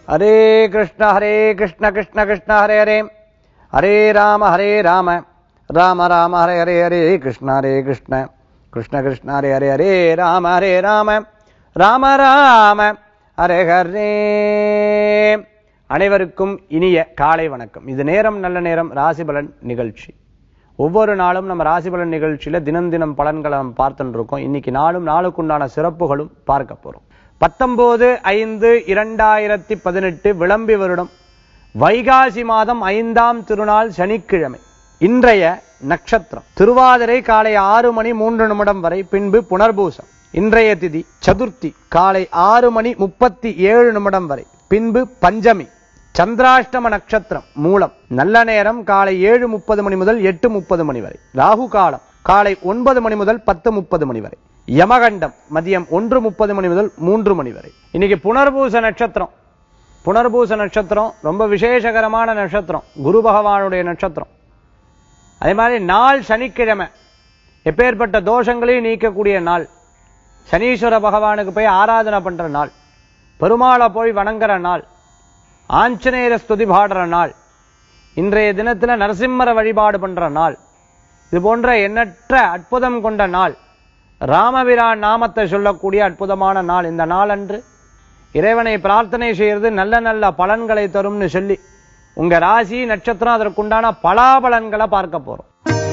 ஹரே கிருஷ்ண ஹரே கிருஷ்ண கிருஷ்ண கிருஷ்ண ஹரே ஹரே ஹரே ராம ஹரே ராம ராம ராம ஹரே ஹரே ஹரே கிருஷ்ண ஹரே கிருஷ்ண கிருஷ்ண கிருஷ்ண ஹரே ஹரே ஹரே ராம ஹரே ராம ராம ராம ஹரே ஹரே அனைவருக்கும் இனிய காலை வணக்கம் இது நேரம் நல்ல நேரம் ராசிபலன் நிகழ்ச்சி ஒவ்வொரு நாளும் நம்ம ராசிபலன் நிகழ்ச்சியில தினம் தினம் பலன்களை நம்ம பார்த்துட்டு இருக்கோம் இன்னைக்கு நாளும் நாளுக்குண்டான சிறப்புகளும் பார்க்க போறோம் பத்தொன்பது ஐந்து இரண்டாயிரத்தி பதினெட்டு விளம்பி வருடம் வைகாசி மாதம் ஐந்தாம் திருநாள் சனிக்கிழமை இன்றைய நட்சத்திரம் திருவாதிரை காலை ஆறு மணி மூன்று நிமிடம் வரை பின்பு புனர்பூசம் இன்றைய திதி சதுர்த்தி காலை ஆறு மணி முப்பத்தி ஏழு நிமிடம் வரை பின்பு பஞ்சமி சந்திராஷ்டம நட்சத்திரம் மூலம் நல்ல நேரம் காலை ஏழு முப்பது மணி முதல் எட்டு முப்பது மணி வரை ராகு காலம் காலை ஒன்பது மணி முதல் பத்து முப்பது மணி வரை யமகண்டம் மதியம் ஒன்று முப்பது மணி முதல் மூன்று மணி வரை இன்னைக்கு புனர்பூச நட்சத்திரம் புனர்பூச நட்சத்திரம் ரொம்ப விசேஷகரமான நட்சத்திரம் குரு பகவானுடைய நட்சத்திரம் அதே மாதிரி நாள் சனிக்கிழமை எப்பேற்பட்ட தோஷங்களையும் நீக்கக்கூடிய நாள் சனீஸ்வர பகவானுக்கு போய் ஆராதனை பண்ற நாள் பெருமாளை போய் வணங்குற நாள் ஆஞ்சநேயர ஸ்துதி பாடுற நாள் இன்றைய தினத்துல நரசிம்மர வழிபாடு பண்ற நாள் இது போன்ற எண்ணற்ற அற்புதம் கொண்ட நாள் ராமபிரான் நாமத்தை சொல்லக்கூடிய அற்புதமான நாள் இந்த நாளன்று இறைவனை பிரார்த்தனை செய்யறது நல்ல நல்ல பலன்களை தரும்னு சொல்லி உங்க ராசி நட்சத்திரம் அதற்குண்டான பலாபலன்களை பார்க்க போறோம்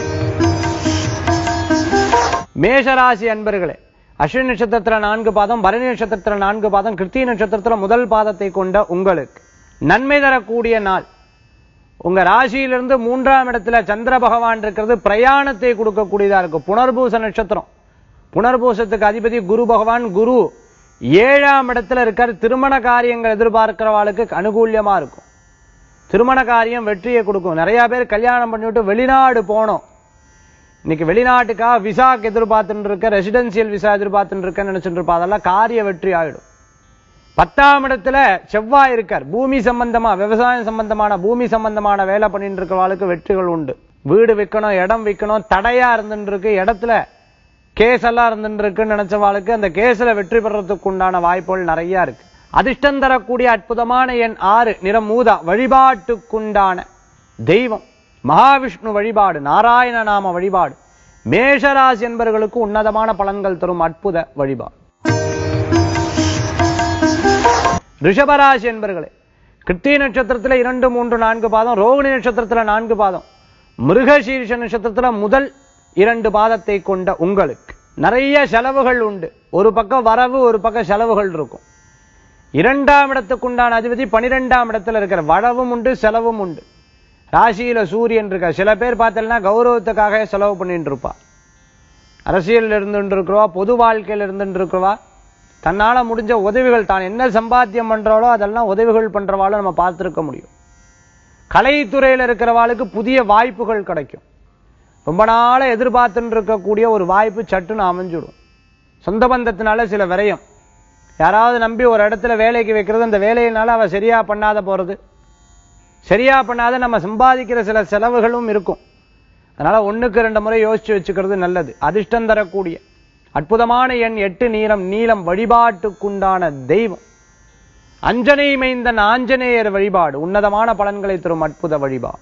மேஷராசி அன்பர்களே அஸ்வினி நட்சத்திரத்துல நான்கு பாதம் பரணி நட்சத்திரத்துல நான்கு பாதம் கிருத்திகை நட்சத்திரத்துல முதல் பாதத்தை கொண்ட உங்களுக்கு நன்மை தரக்கூடிய நாள் உங்க ராசியிலிருந்து மூன்றாம் இடத்துல சந்திர பகவான் இருக்கிறது பிரயாணத்தை கொடுக்கக்கூடியதா இருக்கும் புனர்பூச நட்சத்திரம் புனர்பூசத்துக்கு அதிபதி குரு பகவான் குரு ஏழாம் இடத்துல இருக்கார் திருமண காரியங்கள் எதிர்பார்க்கிறவாளுக்கு அனுகூல்யமா இருக்கும் திருமண காரியம் வெற்றியை கொடுக்கும் நிறைய பேர் கல்யாணம் பண்ணிவிட்டு வெளிநாடு போனோம் இன்னைக்கு வெளிநாட்டுக்காக விசாக்கு எதிர்பார்த்துட்டு இருக்க ரெசிடென்சியல் விசா எதிர்பார்த்துட்டு இருக்கேன்னு நினைச்சிட்டு இருப்பா அதெல்லாம் காரிய வெற்றி ஆயிடும் பத்தாம் இடத்துல செவ்வாய் இருக்கார் பூமி சம்பந்தமா விவசாயம் சம்பந்தமான பூமி சம்பந்தமான வேலை பண்ணிட்டு இருக்கிறவாளுக்கு வெற்றிகள் உண்டு வீடு விற்கணும் இடம் விற்கணும் தடையா இருந்துட்டு இருக்கு இடத்துல கேஸ் எல்லாம் இருந்துட்டு இருக்குன்னு நினைச்சவாளுக்கு அந்த கேஸ்ல வெற்றி பெறறதுக்கு உண்டான வாய்ப்புகள் நிறைய இருக்கு அதிர்ஷ்டம் தரக்கூடிய அற்புதமான எண் ஆறு நிறம் மூதா வழிபாட்டுக்குண்டான தெய்வம் மகாவிஷ்ணு வழிபாடு நாராயண நாம வழிபாடு மேஷராசி என்பவர்களுக்கு உன்னதமான பலன்கள் தரும் அற்புத வழிபாடு ரிஷபராசி என்பர்களே கிருத்திய நட்சத்திரத்துல இரண்டு மூன்று நான்கு பாதம் ரோகிணி நட்சத்திரத்துல நான்கு பாதம் மிருகசீர்ஷ நட்சத்திரத்துல முதல் இரண்டு பாதத்தை கொண்ட உங்களுக்கு நிறைய செலவுகள் உண்டு ஒரு பக்கம் வரவு ஒரு பக்கம் செலவுகள் இருக்கும் இரண்டாம் இடத்துக்குண்டான அதிபதி பனிரெண்டாம் இடத்துல இருக்கிற வளவும் உண்டு செலவும் உண்டு ராசியில சூரியன் இருக்க சில பேர் பார்த்தீங்கன்னா கௌரவத்துக்காக செலவு பண்ணிட்டு இருப்பா அரசியல் இருந்துட்டு இருக்கிறவா பொது வாழ்க்கையில் இருந்துட்டு இருக்கிறவா தன்னால முடிஞ்ச உதவிகள் தான் என்ன சம்பாத்தியம் பண்றாளோ அதெல்லாம் உதவிகள் பண்றவாளோ நம்ம பார்த்திருக்க முடியும் கலைத்துறையில் இருக்கிறவாளுக்கு புதிய வாய்ப்புகள் கிடைக்கும் ரொம்ப நாள எதிர்பார்த்துட்டு இருக்கக்கூடிய ஒரு வாய்ப்பு சட்டுன்னு அமைஞ்சிடும் சொந்த பந்தத்தினால சில விரயம் யாராவது நம்பி ஒரு இடத்துல வேலைக்கு வைக்கிறது அந்த வேலையினால அவ சரியா பண்ணாத போறது சரியா பண்ணாத நம்ம சம்பாதிக்கிற சில செலவுகளும் இருக்கும் அதனால ஒண்ணுக்கு ரெண்டு முறை யோசிச்சு வச்சுக்கிறது நல்லது அதிர்ஷ்டம் தரக்கூடிய அற்புதமான எண் எட்டு நீரம் நீளம் வழிபாட்டுக்குண்டான தெய்வம் அஞ்சனை மைந்தன் ஆஞ்சநேயர் வழிபாடு உன்னதமான பலன்களை தரும் அற்புத வழிபாடு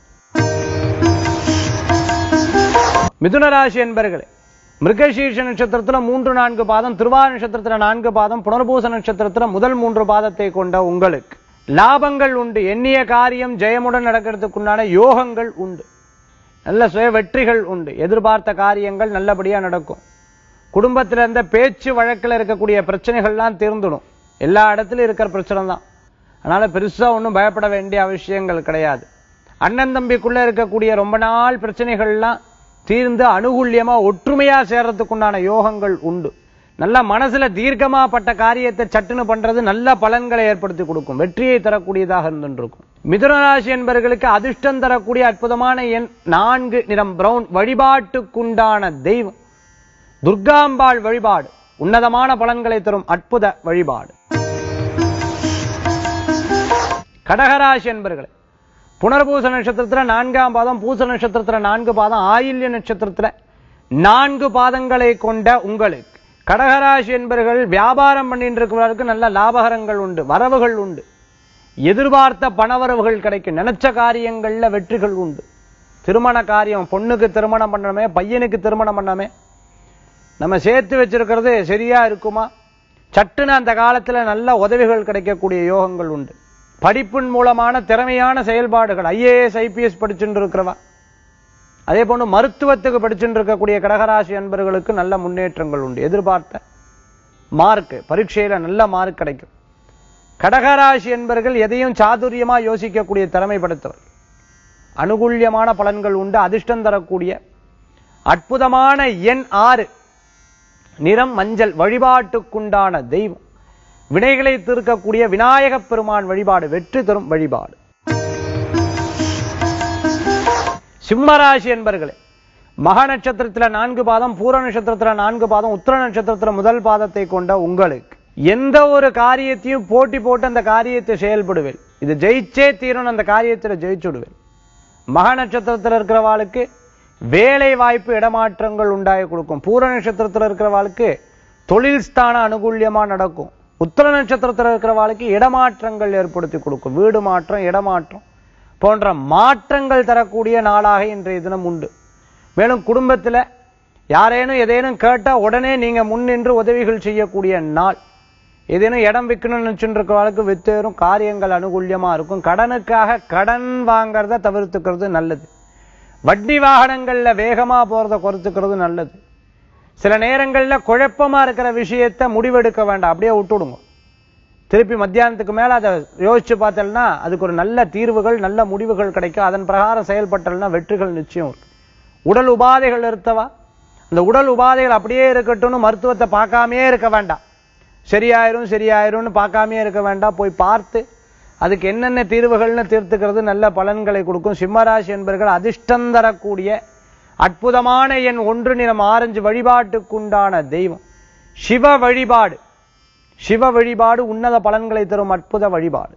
மிதுனராசி என்பர்களே மிருகசீர்ஷ நட்சத்திரத்துல மூன்று நான்கு பாதம் திருவா நட்சத்திரத்துல நான்கு பாதம் புனர்பூச நட்சத்திரத்துல முதல் மூன்று பாதத்தை கொண்ட உங்களுக்கு லாபங்கள் உண்டு எண்ணிய காரியம் ஜெயமுடன் நடக்கிறதுக்குண்டான யோகங்கள் உண்டு நல்ல சுய வெற்றிகள் உண்டு எதிர்பார்த்த காரியங்கள் நல்லபடியா நடக்கும் குடும்பத்துல இருந்த பேச்சு வழக்கில் இருக்கக்கூடிய பிரச்சனைகள்லாம் தீர்ந்துடும் எல்லா இடத்துலயும் இருக்கிற பிரச்சனை தான் அதனால பெருசா ஒன்றும் பயப்பட வேண்டிய அவசியங்கள் கிடையாது அண்ணன் தம்பிக்குள்ள இருக்கக்கூடிய ரொம்ப நாள் பிரச்சனைகள்லாம் தீர்ந்து அனுகூல்யமா ஒற்றுமையா சேர்றதுக்குண்டான யோகங்கள் உண்டு நல்ல மனசுல தீர்க்கமா பட்ட காரியத்தை சட்டுன்னு பண்றது நல்ல பலன்களை ஏற்படுத்தி கொடுக்கும் வெற்றியை தரக்கூடியதாக இருந்துருக்கும் மிதுனராசி என்பவர்களுக்கு அதிர்ஷ்டம் தரக்கூடிய அற்புதமான எண் நான்கு நிறம் பிரவுன் வழிபாட்டுக்குண்டான தெய்வம் துர்காம்பாள் வழிபாடு உன்னதமான பலன்களை தரும் அற்புத வழிபாடு கடகராசி என்பர்களே புனர்பூச நட்சத்திரத்துல நான்காம் பாதம் பூச நட்சத்திரத்துல நான்கு பாதம் ஆயில்ய நட்சத்திரத்துல நான்கு பாதங்களை கொண்ட உங்களுக்கு கடகராசி என்பர்கள் வியாபாரம் பண்ணிட்டு இருக்கிறவர்களுக்கு நல்ல லாபகரங்கள் உண்டு வரவுகள் உண்டு எதிர்பார்த்த பணவரவுகள் கிடைக்கும் நினைச்ச காரியங்கள்ல வெற்றிகள் உண்டு திருமண காரியம் பொண்ணுக்கு திருமணம் பண்ணணுமே பையனுக்கு திருமணம் பண்ணணுமே நம்ம சேர்த்து வச்சிருக்கிறது சரியா இருக்குமா சட்டுன்னு அந்த காலத்துல நல்ல உதவிகள் கிடைக்கக்கூடிய யோகங்கள் உண்டு படிப்பின் மூலமான திறமையான செயல்பாடுகள் ஐஏஎஸ் ஐபிஎஸ் படிச்சுட்டு இருக்கிறவா அதே போன்று மருத்துவத்துக்கு படிச்சுட்டு இருக்கக்கூடிய கடகராசி அன்பர்களுக்கு நல்ல முன்னேற்றங்கள் உண்டு எதிர்பார்த்த மார்க் பரீட்சையில நல்ல மார்க் கிடைக்கும் கடகராசி என்பர்கள் எதையும் சாதுரியமா யோசிக்கக்கூடிய திறமை படைத்தவர் அனுகூல்யமான பலன்கள் உண்டு அதிர்ஷ்டம் தரக்கூடிய அற்புதமான எண் ஆறு நிறம் மஞ்சள் வழிபாட்டுக்குண்டான தெய்வம் வினைகளை தீர்க்கக்கூடிய விநாயகப் பெருமான் வழிபாடு வெற்றி தரும் வழிபாடு சிம்மராசி என்பர்களே மக நட்சத்திரத்துல நான்கு பாதம் பூர நட்சத்திரத்துல நான்கு பாதம் உத்திர நட்சத்திரத்துல முதல் பாதத்தை கொண்ட உங்களுக்கு எந்த ஒரு காரியத்தையும் போட்டி போட்டு அந்த காரியத்தை செயல்படுவேன் இது ஜெயிச்சே தீரணும் அந்த காரியத்துல ஜெயிச்சுடுவேன் மக நட்சத்திரத்துல இருக்கிறவாளுக்கு வேலை வாய்ப்பு இடமாற்றங்கள் உண்டாகி கொடுக்கும் பூர நட்சத்திரத்துல இருக்கிறவாளுக்கு தொழில் ஸ்தான அனுகூல்யமா நடக்கும் உத்திர நட்சத்திரத்துல இருக்கிறவாளுக்கு இடமாற்றங்கள் ஏற்படுத்தி கொடுக்கும் வீடு மாற்றம் இடமாற்றம் போன்ற மாற்றங்கள் தரக்கூடிய நாளாக இன்றைய தினம் உண்டு மேலும் குடும்பத்துல யாரேனும் எதேனும் கேட்டா உடனே நீங்க முன்னின்று உதவிகள் செய்யக்கூடிய நாள் ஏதேனும் இடம் விற்கணும்னு நினைச்சுட்டு இருக்கிறவளுக்கு வித்தேறும் காரியங்கள் அனுகூல்யமா இருக்கும் கடனுக்காக கடன் வாங்குறத தவிர்த்துக்கிறது நல்லது வட்டி வாகனங்கள்ல வேகமா போறத குறைத்துக்கிறது நல்லது சில நேரங்கள்ல குழப்பமா இருக்கிற விஷயத்த முடிவெடுக்க வேண்டாம் அப்படியே விட்டுடுங்க திருப்பி மத்தியானத்துக்கு மேல அதை யோசிச்சு பார்த்தோம்னா அதுக்கு ஒரு நல்ல தீர்வுகள் நல்ல முடிவுகள் கிடைக்கும் அதன் பிரகாரம் செயல்பட்டல்னா வெற்றிகள் நிச்சயம் இருக்கு உடல் உபாதைகள் இருத்தவா அந்த உடல் உபாதைகள் அப்படியே இருக்கட்டும்னு மருத்துவத்தை பார்க்காமயே இருக்க வேண்டாம் சரியாயிரும் சரியாயிரும்னு பார்க்காமயே இருக்க வேண்டாம் போய் பார்த்து அதுக்கு என்னென்ன தீர்வுகள்னு தீர்த்துக்கிறது நல்ல பலன்களை கொடுக்கும் சிம்மராசி என்பர்கள் அதிர்ஷ்டம் தரக்கூடிய அற்புதமான என் ஒன்று நிறம் ஆரஞ்சு வழிபாட்டுக்குண்டான தெய்வம் சிவ வழிபாடு சிவ வழிபாடு உன்னத பலன்களை தரும் அற்புத வழிபாடு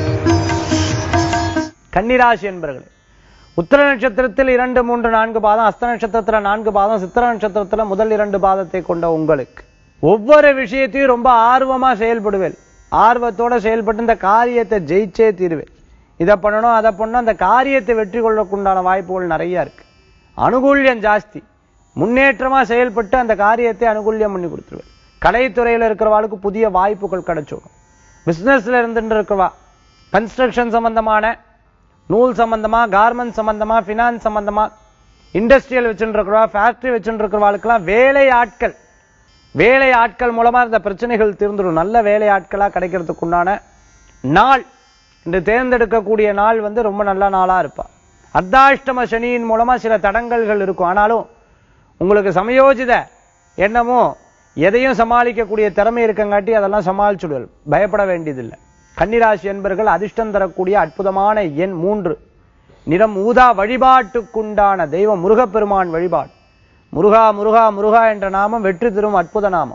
கன்னிராசி என்பர்களே உத்தர நட்சத்திரத்தில் இரண்டு மூன்று நான்கு பாதம் அஸ்த நட்சத்திரத்துல நான்கு பாதம் சித்திர நட்சத்திரத்துல முதல் இரண்டு பாதத்தை கொண்ட உங்களுக்கு ஒவ்வொரு விஷயத்தையும் ரொம்ப ஆர்வமா செயல்படுவேன் ஆர்வத்தோட செயல்பட்டு இந்த காரியத்தை ஜெயிச்சே தீருவேன் இதை பண்ணணும் அதை பண்ணணும் அந்த காரியத்தை வெற்றி கொள்ளக்குண்டான வாய்ப்புகள் நிறைய இருக்கு அனுகூல்யம் ஜாஸ்தி முன்னேற்றமா செயல்பட்டு அந்த காரியத்தை அனுகூல்யம் பண்ணி கொடுத்துருவேன் கலைத்துறையில இருக்கிறவாளுக்கு புதிய வாய்ப்புகள் கிடைச்சிடும் பிசினஸ்ல இருந்துட்டு இருக்கிறவா கன்ஸ்ட்ரக்ஷன் சம்பந்தமான நூல் சம்பந்தமா கார்மெண்ட் சம்பந்தமா ஃபினான்ஸ் சம்பந்தமா இண்டஸ்ட்ரியல் வச்சுட்டு இருக்கிறவா ஃபேக்டரி வச்சுட்டு இருக்கிறவாளுக்கெல்லாம் வேலை ஆட்கள் வேலை ஆட்கள் மூலமா இந்த பிரச்சனைகள் தீர்ந்துடும் நல்ல வேலை ஆட்களா கிடைக்கிறதுக்கு உண்டான நாள் இந்த தேர்ந்தெடுக்கக்கூடிய நாள் வந்து ரொம்ப நல்ல நாளா இருப்பா அர்த்தாஷ்டம சனியின் மூலமா சில தடங்கல்கள் இருக்கும் ஆனாலும் உங்களுக்கு சமயோஜித என்னமோ எதையும் சமாளிக்கக்கூடிய திறமை இருக்கங்காட்டி அதெல்லாம் சமாளிச்சுடுவல் பயப்பட வேண்டியதில்லை கன்னிராசி என்பர்கள் அதிர்ஷ்டம் தரக்கூடிய அற்புதமான எண் மூன்று நிறம் ஊதா வழிபாட்டுக்குண்டான தெய்வம் முருகப்பெருமான் வழிபாடு முருகா முருகா முருகா என்ற நாமம் வெற்றி தரும் அற்புத நாமம்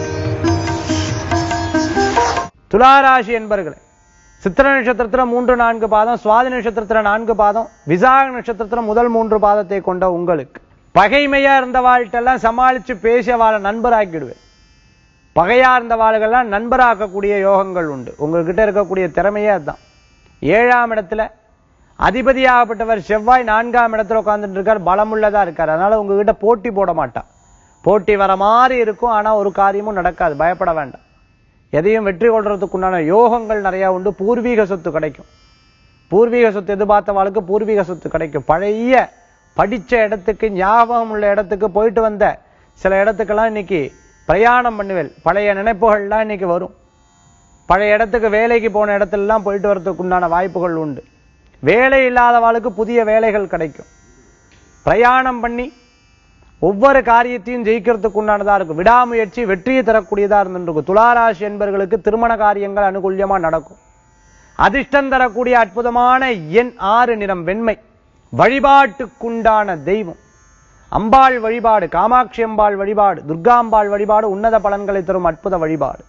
துளாராசி என்பர்களே சித்திர நட்சத்திரத்துல மூன்று நான்கு பாதம் சுவாதி நட்சத்திரத்துல நான்கு பாதம் விசாக நட்சத்திரத்துல முதல் மூன்று பாதத்தை கொண்ட உங்களுக்கு பகைமையா இருந்த வாழ்ட்டெல்லாம் சமாளிச்சு பேசிய வாழ நண்பராக்கிடுவேன் பகையா இருந்த வாளுகள்லாம் நண்பராக்கக்கூடிய யோகங்கள் உண்டு உங்ககிட்ட இருக்கக்கூடிய திறமையே அதுதான் ஏழாம் இடத்துல அதிபதியாகப்பட்டவர் செவ்வாய் நான்காம் இடத்துல உட்கார்ந்துட்டு இருக்கார் பலமுள்ளதா இருக்கார் அதனால உங்ககிட்ட போட்டி போட மாட்டான் போட்டி வர மாதிரி இருக்கும் ஆனா ஒரு காரியமும் நடக்காது பயப்பட வேண்டாம் எதையும் வெற்றி கொள்றதுக்கு உண்டான யோகங்கள் நிறைய உண்டு பூர்வீக சொத்து கிடைக்கும் பூர்வீக சொத்து எதிர்பார்த்தவாளுக்கு பூர்வீக சொத்து கிடைக்கும் பழைய படிச்ச இடத்துக்கு ஞாபகம் உள்ள இடத்துக்கு போயிட்டு வந்த சில இடத்துக்கெல்லாம் இன்னைக்கு பிரயாணம் பண்ணுவேன் பழைய நினைப்புகள்லாம் இன்னைக்கு வரும் பழைய இடத்துக்கு வேலைக்கு போன இடத்துலலாம் போயிட்டு வரதுக்கு உண்டான வாய்ப்புகள் உண்டு வேலை இல்லாதவாளுக்கு புதிய வேலைகள் கிடைக்கும் பிரயாணம் பண்ணி ஒவ்வொரு காரியத்தையும் ஜெயிக்கிறதுக்கு உண்டானதா இருக்கும் விடாமுயற்சி வெற்றியை தரக்கூடியதா இருந்துருக்கும் துளாராசி என்பவர்களுக்கு திருமண காரியங்கள் அனுகூல்யமா நடக்கும் அதிர்ஷ்டம் தரக்கூடிய அற்புதமான எண் ஆறு நிறம் வெண்மை வழிபாட்டுக்குண்டான தெய்வம் அம்பாள் வழிபாடு காமாட்சி அம்பாள் வழிபாடு துர்காம்பாள் வழிபாடு உன்னத பலன்களை தரும் அற்புத வழிபாடு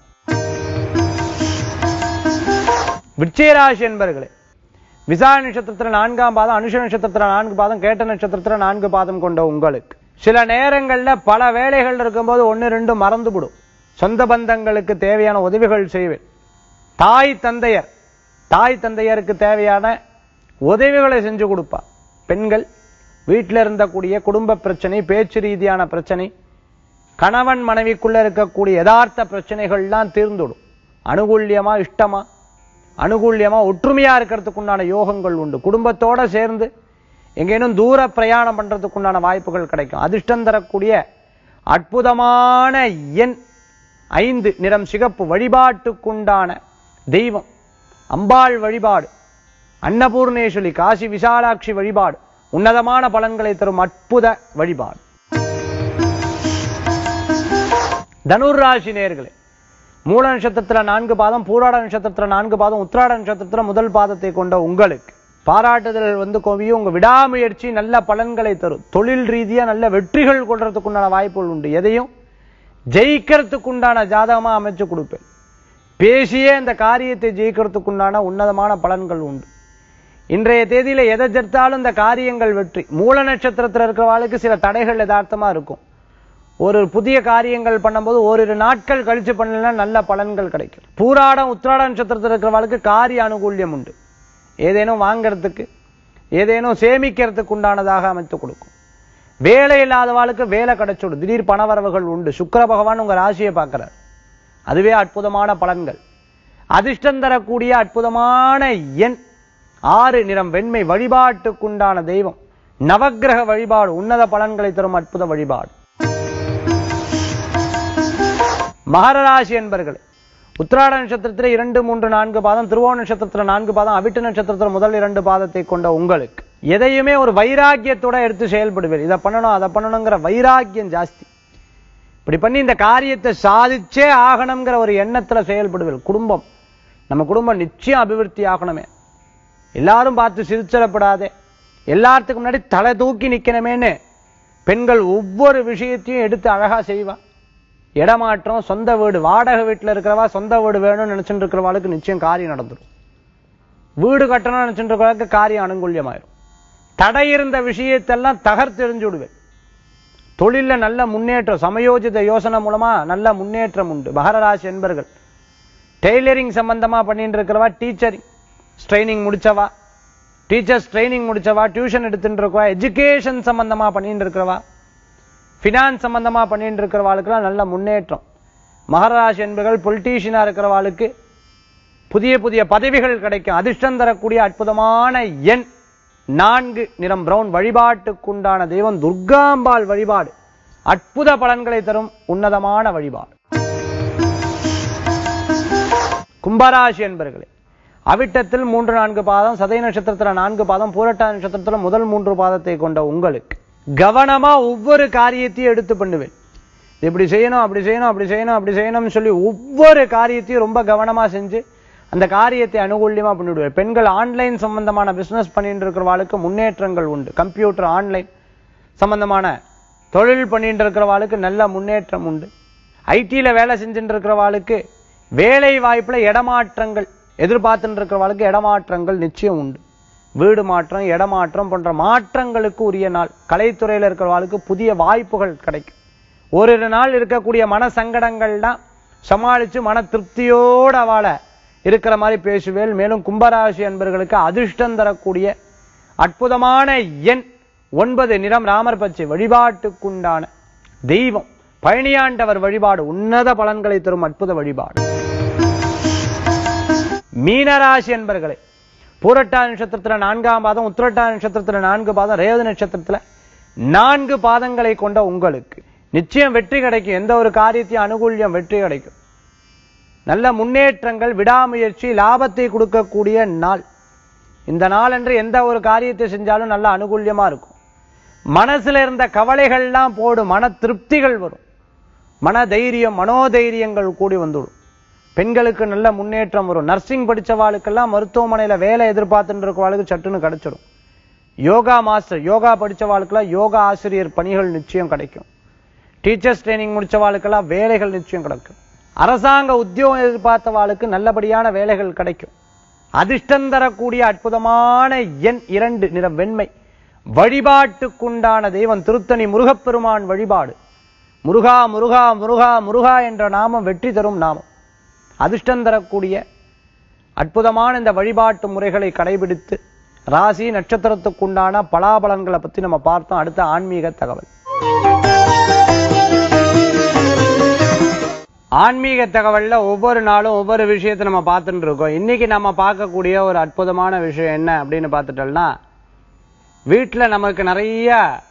விருச்சிகராசி என்பர்களே விசா நட்சத்திரத்துல நான்காம் பாதம் அனுஷ நட்சத்திரத்துல நான்கு பாதம் கேட்ட நட்சத்திரத்துல நான்கு பாதம் கொண்ட உங்களுக்கு சில நேரங்கள்ல பல வேலைகள் இருக்கும்போது ஒன்னு ரெண்டு மறந்துவிடும் சொந்த பந்தங்களுக்கு தேவையான உதவிகள் செய்வேன் தாய் தந்தையர் தாய் தந்தையருக்கு தேவையான உதவிகளை செஞ்சு கொடுப்பா பெண்கள் வீட்டில் இருந்தக்கூடிய குடும்ப பிரச்சனை பேச்சு ரீதியான பிரச்சனை கணவன் மனைவிக்குள்ள இருக்கக்கூடிய யதார்த்த பிரச்சனைகள்லாம் தீர்ந்துடும் அனுகூல்யமா இஷ்டமா அனுகூல்யமா ஒற்றுமையா இருக்கிறதுக்கு உண்டான யோகங்கள் உண்டு குடும்பத்தோட சேர்ந்து எங்கேனும் தூர பிரயாணம் பண்றதுக்கு உண்டான வாய்ப்புகள் கிடைக்கும் அதிர்ஷ்டம் தரக்கூடிய அற்புதமான எண் ஐந்து நிறம் சிகப்பு வழிபாட்டுக்குண்டான தெய்வம் அம்பாள் வழிபாடு அன்னபூர்ணேஸ்வரி காசி விசாலாட்சி வழிபாடு உன்னதமான பலன்களை தரும் அற்புத வழிபாடு தனுர் ராசி நேர்களே மூல நட்சத்திரத்துல நான்கு பாதம் பூராட நட்சத்திரத்துல நான்கு பாதம் உத்திராட நட்சத்திரத்துல முதல் பாதத்தை கொண்ட உங்களுக்கு பாராட்டுதல் வந்து குவியும் உங்க விடாமுயற்சி நல்ல பலன்களை தரும் தொழில் ரீதியா நல்ல வெற்றிகள் கொள்றதுக்குண்டான வாய்ப்புகள் உண்டு எதையும் ஜெயிக்கிறதுக்குண்டான ஜாதகமா அமைச்சு கொடுப்பேன் பேசியே இந்த காரியத்தை ஜெயிக்கிறதுக்குண்டான உன்னதமான பலன்கள் உண்டு இன்றைய தேதியில எதை ஜெர்த்தாலும் இந்த காரியங்கள் வெற்றி மூல நட்சத்திரத்தில் இருக்கிறவாளுக்கு சில தடைகள் யதார்த்தமா இருக்கும் ஒரு புதிய காரியங்கள் பண்ணும்போது ஓரிரு நாட்கள் கழிச்சு பண்ணலன்னா நல்ல பலன்கள் கிடைக்கும் பூராடம் உத்திராட நட்சத்திரத்தில் இருக்கிறவாளுக்கு காரிய அனுகூல்யம் உண்டு ஏதேனும் வாங்கறதுக்கு ஏதேனும் சேமிக்கிறதுக்கு உண்டானதாக அமைத்து கொடுக்கும் வேலை இல்லாதவாளுக்கு வேலை கிடைச்சுடும் திடீர் பணவரவுகள் உண்டு சுக்கிர பகவான் உங்க ராசியை பார்க்கிறார் அதுவே அற்புதமான பலன்கள் அதிர்ஷ்டம் தரக்கூடிய அற்புதமான எண் ஆறு நிறம் வெண்மை வழிபாட்டுக்குண்டான தெய்வம் நவக்கிரக வழிபாடு உன்னத பலன்களை தரும் அற்புத வழிபாடு மகர ராசி என்பர்களே உத்திராட நட்சத்திரத்தில் இரண்டு மூன்று நான்கு பாதம் திருவோண நட்சத்திரத்தில் நான்கு பாதம் அவிட்ட நட்சத்திரத்தில் முதல் இரண்டு பாதத்தை கொண்ட உங்களுக்கு எதையுமே ஒரு வைராக்கியத்தோட எடுத்து செயல்படுவீர் இதை பண்ணணும் அதை பண்ணணுங்கிற வைராக்கியம் ஜாஸ்தி இப்படி பண்ணி இந்த காரியத்தை சாதிச்சே ஆகணுங்கிற ஒரு எண்ணத்துல செயல்படுவீர் குடும்பம் நம்ம குடும்பம் நிச்சயம் அபிவிருத்தி ஆகணுமே எல்லாரும் பார்த்து சிரிச்சிடப்படாதே எல்லாத்துக்கும் முன்னாடி தலை தூக்கி நிக்கணுமேன்னு பெண்கள் ஒவ்வொரு விஷயத்தையும் எடுத்து அழகா செய்வா இடமாற்றம் சொந்த வீடு வாடகை வீட்டுல இருக்கிறவா சொந்த வீடு வேணும்னு நினைச்சுட்டு இருக்கிறவாளுக்கு நிச்சயம் காரியம் நடந்துடும் வீடு கட்டணும்னு நினைச்சுட்டு இருக்கிறவளுக்கு காரியம் அனுகூல்யமாயிரும் தடை இருந்த விஷயத்தெல்லாம் தகர்த்தெறிஞ்சு விடுவேன் தொழில்ல நல்ல முன்னேற்றம் சமயோஜித யோசனை மூலமா நல்ல முன்னேற்றம் உண்டு மகரராசி என்பர்கள் டெய்லரிங் சம்பந்தமா பண்ணிட்டு இருக்கிறவா டீச்சரிங் ட்ரைனிங் முடிச்சவா டீச்சர்ஸ் ட்ரைனிங் முடிச்சவா டியூஷன் எடுத்துட்டு இருக்கவா எஜுகேஷன் சம்பந்தமா பண்ணிட்டு இருக்கிறவா ஃபினான்ஸ் சம்பந்தமா பண்ணிட்டு இருக்கிறவாளுக்குலாம் நல்ல முன்னேற்றம் மகராஜ் என்பர்கள் பொலிட்டீஷியனா இருக்கிறவாளுக்கு புதிய புதிய பதவிகள் கிடைக்கும் அதிர்ஷ்டம் தரக்கூடிய அற்புதமான எண் நான்கு நிறம் பிரவுன் வழிபாட்டுக்குண்டான தெய்வம் துர்காம்பாள் வழிபாடு அற்புத பலன்களை தரும் உன்னதமான வழிபாடு கும்பராசி என்பர்களே அவிட்டத்தில் மூன்று நான்கு பாதம் சதய நட்சத்திரத்துல நான்கு பாதம் பூரட்டா நட்சத்திரத்துல முதல் மூன்று பாதத்தை கொண்ட உங்களுக்கு கவனமா ஒவ்வொரு காரியத்தையும் எடுத்து பண்ணுவேன் இது இப்படி செய்யணும் அப்படி செய்யணும் அப்படி செய்யணும் அப்படி செய்யணும்னு சொல்லி ஒவ்வொரு காரியத்தையும் ரொம்ப கவனமா செஞ்சு அந்த காரியத்தை அனுகூல்யமா பண்ணிவிடுவேன் பெண்கள் ஆன்லைன் சம்பந்தமான பிசினஸ் பண்ணிட்டு இருக்கிறவாளுக்கு முன்னேற்றங்கள் உண்டு கம்ப்யூட்டர் ஆன்லைன் சம்பந்தமான தொழில் பண்ணிட்டு இருக்கிறவாளுக்கு நல்ல முன்னேற்றம் உண்டு ஐடியில வேலை செஞ்சுட்டு இருக்கிறவாளுக்கு வேலை வாய்ப்புல இடமாற்றங்கள் எதிர்பார்த்துட்டு இருக்கிறவாளுக்கு இடமாற்றங்கள் நிச்சயம் உண்டு வீடு மாற்றம் இடமாற்றம் போன்ற மாற்றங்களுக்கு உரிய நாள் கலைத்துறையில இருக்கிறவாளுக்கு புதிய வாய்ப்புகள் கிடைக்கும் ஓரிரு நாள் இருக்கக்கூடிய மன சங்கடங்கள்லாம் சமாளிச்சு மன திருப்தியோட அவளை இருக்கிற மாதிரி பேசுவேல் மேலும் கும்பராசி அன்பர்களுக்கு அதிர்ஷ்டம் தரக்கூடிய அற்புதமான எண் ஒன்பது நிறம் ராமர் பச்சை வழிபாட்டுக்குண்டான தெய்வம் பழனியாண்டவர் வழிபாடு உன்னத பலன்களை தரும் அற்புத வழிபாடு மீனராசி என்பர்களே பூரட்டா நட்சத்திரத்துல நான்காம் பாதம் உத்திரட்டா நட்சத்திரத்துல நான்கு பாதம் ரேவதி நட்சத்திரத்துல நான்கு பாதங்களை கொண்ட உங்களுக்கு நிச்சயம் வெற்றி கிடைக்கும் எந்த ஒரு காரியத்தையும் அனுகூல்யம் வெற்றி கிடைக்கும் நல்ல முன்னேற்றங்கள் விடாமுயற்சி லாபத்தை கொடுக்கக்கூடிய நாள் இந்த நாளன்று எந்த ஒரு காரியத்தை செஞ்சாலும் நல்ல அனுகூல்யமா இருக்கும் மனசுல இருந்த கவலைகள்லாம் போடும் மன திருப்திகள் வரும் மன தைரியம் மனோதைரியங்கள் கூடி வந்துடும் பெண்களுக்கு நல்ல முன்னேற்றம் வரும் நர்சிங் படிச்சவாளுக்கெல்லாம் மருத்துவமனையில வேலை எதிர்பார்த்துட்டு இருக்கவாளுக்கு சட்டுன்னு கிடைச்சிடும் யோகா மாஸ்டர் யோகா படிச்சவாளுக்கெல்லாம் யோகா ஆசிரியர் பணிகள் நிச்சயம் கிடைக்கும் டீச்சர்ஸ் ட்ரைனிங் முடிச்சவாளுக்கெல்லாம் வேலைகள் நிச்சயம் கிடைக்கும் அரசாங்க உத்தியோகம் எதிர்பார்த்தவாளுக்கு நல்லபடியான வேலைகள் கிடைக்கும் அதிர்ஷ்டம் தரக்கூடிய அற்புதமான எண் இரண்டு நிறம் வெண்மை வழிபாட்டுக்குண்டான தெய்வம் திருத்தணி முருகப்பெருமான் வழிபாடு முருகா முருகா முருகா முருகா என்ற நாமம் வெற்றி தரும் நாமம் அதிர்ஷ்டம் தரக்கூடிய அற்புதமான இந்த வழிபாட்டு முறைகளை கடைபிடித்து ராசி நட்சத்திரத்துக்குண்டான பலாபலன்களை பத்தி நம்ம பார்த்தோம் அடுத்த ஆன்மீக தகவல் ஆன்மீக தகவல்ல ஒவ்வொரு நாளும் ஒவ்வொரு விஷயத்தை நம்ம பார்த்துட்டு இருக்கோம் இன்னைக்கு நம்ம பார்க்கக்கூடிய ஒரு அற்புதமான விஷயம் என்ன அப்படின்னு பார்த்துட்டோம்னா வீட்டில் நமக்கு நிறைய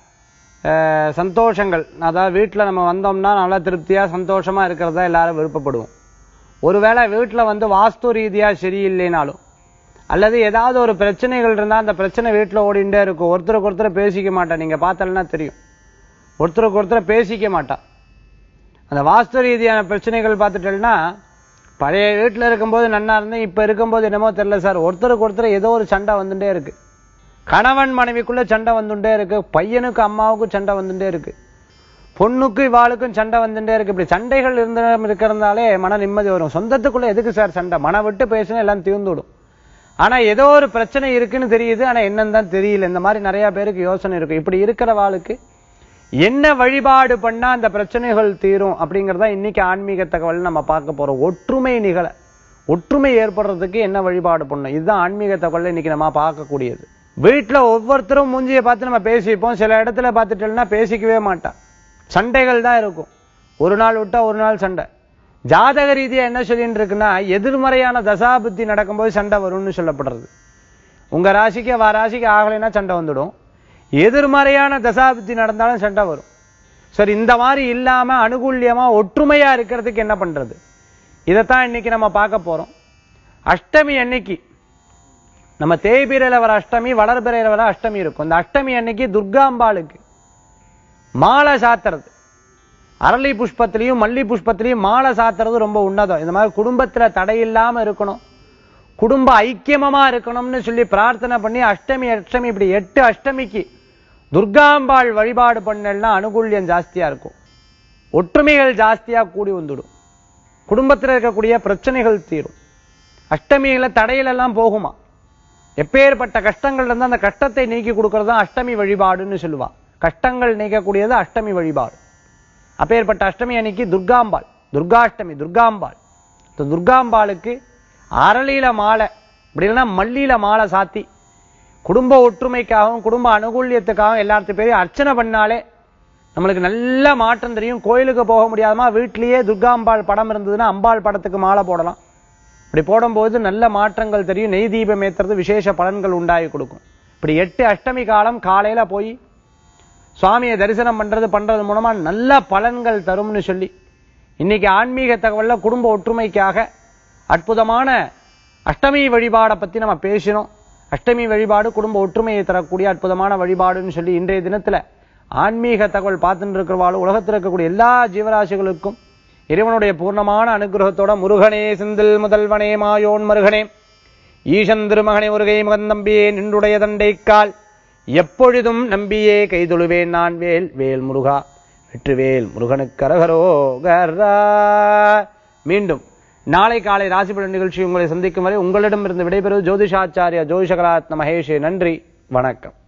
அஹ், சந்தோஷங்கள் அதாவது வீட்டில் நம்ம வந்தோம்னா நல்லா திருப்தியாக சந்தோஷமாக இருக்கிறதா எல்லாரும் விருப்பப்படுவோம் ஒருவேளை வீட்டில் வந்து வாஸ்து ரீதியாக சரியில்லைனாலும் அல்லது ஏதாவது ஒரு பிரச்சனைகள் இருந்தால் அந்த பிரச்சனை வீட்டில் ஓடிண்டே இருக்கும் ஒருத்தருக்கு ஒருத்தர் பேசிக்க மாட்டா நீங்கள் பார்த்தலன்னா தெரியும் ஒருத்தருக்கு ஒருத்தர் பேசிக்க மாட்டா அந்த வாஸ்து ரீதியான பிரச்சனைகள் பார்த்துட்டேன்னா பழைய வீட்டில் இருக்கும்போது நன்னா இருந்தேன் இப்போ இருக்கும்போது என்னமோ தெரியல சார் ஒருத்தருக்கு ஒருத்தர் ஏதோ ஒரு சண்டை வந்துட்டே இருக்கு கணவன் மனைவிக்குள்ள சண்டை வந்துட்டே இருக்கு பையனுக்கு அம்மாவுக்கும் சண்டை வந்துட்டே இருக்கு பொண்ணுக்கு இவாளுக்கும் சண்டை வந்துட்டே இருக்கு இப்படி சண்டைகள் இருந்த இருக்கிறதுனாலே மன நிம்மதி வரும் சொந்தத்துக்குள்ள எதுக்கு சார் சண்டை மன விட்டு பேசினா எல்லாம் தீர்ந்துடும் ஆனா ஏதோ ஒரு பிரச்சனை இருக்குன்னு தெரியுது ஆனா என்னன்னு தான் தெரியல இந்த மாதிரி நிறைய பேருக்கு யோசனை இருக்கு இப்படி இருக்கிறவாளுக்கு என்ன வழிபாடு பண்ணா அந்த பிரச்சனைகள் தீரும் அப்படிங்கறத இன்னைக்கு ஆன்மீக தகவல் நம்ம பார்க்க போறோம் ஒற்றுமை நிகழ ஒற்றுமை ஏற்படுறதுக்கு என்ன வழிபாடு பண்ணணும் இதுதான் ஆன்மீக தகவல் இன்னைக்கு நம்ம பார்க்கக்கூடியது வீட்டுல ஒவ்வொருத்தரும் மூஞ்சியை பார்த்து நம்ம பேசிப்போம் சில இடத்துல பார்த்துட்டோம்னா பேசிக்கவே மாட்டான் சண்டைகள் தான் இருக்கும் ஒரு நாள் விட்டா ஒரு நாள் சண்டை ஜாதக ரீதியா என்ன சொல்லிட்டு இருக்குன்னா எதிர்மறையான தசாபுத்தி நடக்கும்போது சண்டை வரும்னு சொல்லப்படுறது உங்க ராசிக்கு வா ராசிக்கு ஆகலைன்னா சண்டை வந்துடும் எதிர்மறையான தசாபுத்தி நடந்தாலும் சண்டை வரும் சரி இந்த மாதிரி இல்லாம அனுகூல்யமா ஒற்றுமையா இருக்கிறதுக்கு என்ன பண்றது இதைத்தான் இன்னைக்கு நம்ம பார்க்க போறோம் அஷ்டமி அன்னைக்கு நம்ம தேய்பிரையில வர அஷ்டமி வளர்பிறையில வர அஷ்டமி இருக்கும் இந்த அஷ்டமி அன்னைக்கு துர்காம்பாளுக்கு மாலை சாத்துறது அரளி புஷ்பத்திலையும் மல்லி புஷ்பத்திலையும் மாலை சாத்துறது ரொம்ப உன்னதம் இந்த மாதிரி குடும்பத்துல தடை இல்லாம இருக்கணும் குடும்ப ஐக்கியமமா இருக்கணும்னு சொல்லி பிரார்த்தனை பண்ணி அஷ்டமி அஷ்டமி இப்படி எட்டு அஷ்டமிக்கு துர்காம்பாள் வழிபாடு பண்ணலன்னா அனுகூல்யம் ஜாஸ்தியா இருக்கும் ஒற்றுமைகள் ஜாஸ்தியா கூடி வந்துடும் குடும்பத்தில் இருக்கக்கூடிய பிரச்சனைகள் தீரும் அஷ்டமியில தடையில எல்லாம் போகுமா எப்பேற்பட்ட கஷ்டங்கள் இருந்தா அந்த கஷ்டத்தை நீக்கி கொடுக்கறது தான் அஷ்டமி வழிபாடுன்னு சொல்லுவா கஷ்டங்கள் நீக்கக்கூடியது அஷ்டமி வழிபாடு அப்பேற்பட்ட அஷ்டமி அன்னைக்கு துர்காம்பாள் துர்காஷ்டமி துர்காம்பாள் இந்த துர்காம்பாளுக்கு அரளியில மாலை இப்படி இல்லைன்னா மல்லியில மாலை சாத்தி குடும்ப ஒற்றுமைக்காகவும் குடும்ப அனுகூல்யத்துக்காகவும் எல்லாத்து பேரையும் அர்ச்சனை பண்ணாலே நம்மளுக்கு நல்ல மாற்றம் தெரியும் கோயிலுக்கு போக முடியாதமா வீட்டிலேயே துர்காம்பாள் படம் இருந்ததுன்னா அம்பாள் படத்துக்கு மாலை போடலாம் இப்படி போடும்போது நல்ல மாற்றங்கள் தெரியும் நெய் தீபம் ஏத்துறது விசேஷ பலன்கள் உண்டாகி கொடுக்கும் இப்படி எட்டு அஷ்டமி காலம் காலையில போய் சுவாமியை தரிசனம் பண்றது பண்றது மூலமா நல்ல பலன்கள் தரும்னு சொல்லி இன்னைக்கு ஆன்மீக தகவல்ல குடும்ப ஒற்றுமைக்காக அற்புதமான அஷ்டமி வழிபாடை பத்தி நம்ம பேசினோம் அஷ்டமி வழிபாடு குடும்ப ஒற்றுமையை தரக்கூடிய அற்புதமான வழிபாடுன்னு சொல்லி இன்றைய தினத்துல ஆன்மீக தகவல் பார்த்துட்டு இருக்கிறவாளும் உலகத்தில் இருக்கக்கூடிய எல்லா ஜீவராசிகளுக்கும் இறைவனுடைய பூர்ணமான அனுகிரகத்தோட முருகனே செந்தில் முதல்வனே மாயோன் மருகனே ஈசன் திருமகனே முருகை மகன் நம்பியே நின்றுடைய தண்டைக்கால் எப்பொழுதும் நம்பியே கைதொழுவேன் நான் வேல் வேல் முருகா வெற்றிவேல் முருகனுக்கு கரகரோகரா மீண்டும் நாளை காலை ராசிபலன் நிகழ்ச்சி உங்களை சந்திக்கும் வரை உங்களிடமிருந்து விடைபெறுவது ஜோதிஷாச்சாரியா ஜோதிஷகராத்ன மகேஷே நன்றி வணக்கம்